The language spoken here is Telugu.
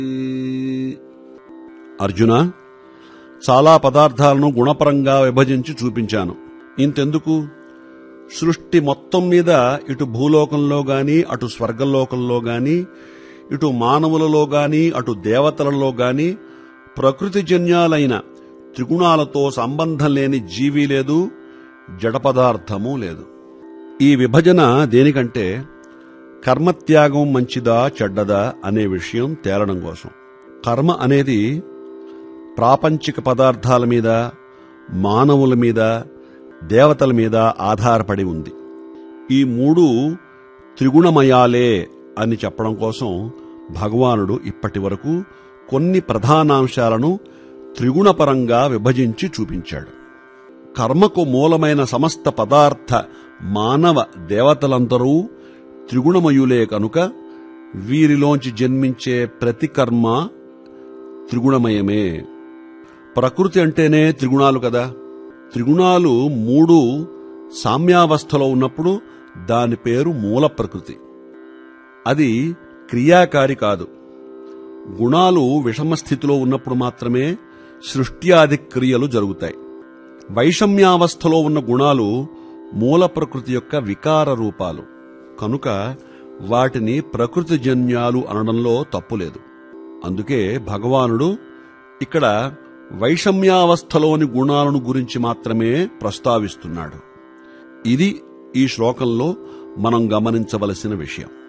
అర్జున చాలా పదార్థాలను గుణపరంగా విభజించి చూపించాను ఇంతెందుకు సృష్టి మొత్తం మీద ఇటు భూలోకంలో గాని అటు స్వర్గలోకంలో గాని ఇటు మానవులలో గాని అటు దేవతలలో గాని ప్రకృతిజన్యాలైన త్రిగుణాలతో సంబంధం లేని జీవి లేదు జడ పదార్థము లేదు ఈ విభజన దేనికంటే కర్మత్యాగం మంచిదా చెడ్డదా అనే విషయం తేలడం కోసం కర్మ అనేది ప్రాపంచిక పదార్థాల మీద మానవుల మీద దేవతల మీద ఆధారపడి ఉంది ఈ మూడు త్రిగుణమయాలే అని చెప్పడం కోసం భగవానుడు ఇప్పటి వరకు కొన్ని ప్రధానాంశాలను త్రిగుణపరంగా విభజించి చూపించాడు కర్మకు మూలమైన సమస్త పదార్థ మానవ దేవతలందరూ త్రిగుణమయులే కనుక వీరిలోంచి జన్మించే ప్రతి కర్మ త్రిగుణమయమే ప్రకృతి అంటేనే త్రిగుణాలు కదా త్రిగుణాలు మూడు సామ్యావస్థలో ఉన్నప్పుడు దాని పేరు మూల ప్రకృతి అది క్రియాకారి కాదు గుణాలు విషమ స్థితిలో ఉన్నప్పుడు మాత్రమే సృష్ట్యాది క్రియలు జరుగుతాయి వైషమ్యావస్థలో ఉన్న గుణాలు మూల ప్రకృతి యొక్క వికార రూపాలు కనుక వాటిని ప్రకృతిజన్యాలు అనడంలో తప్పులేదు అందుకే భగవానుడు ఇక్కడ వైషమ్యావస్థలోని గుణాలను గురించి మాత్రమే ప్రస్తావిస్తున్నాడు ఇది ఈ శ్లోకంలో మనం గమనించవలసిన విషయం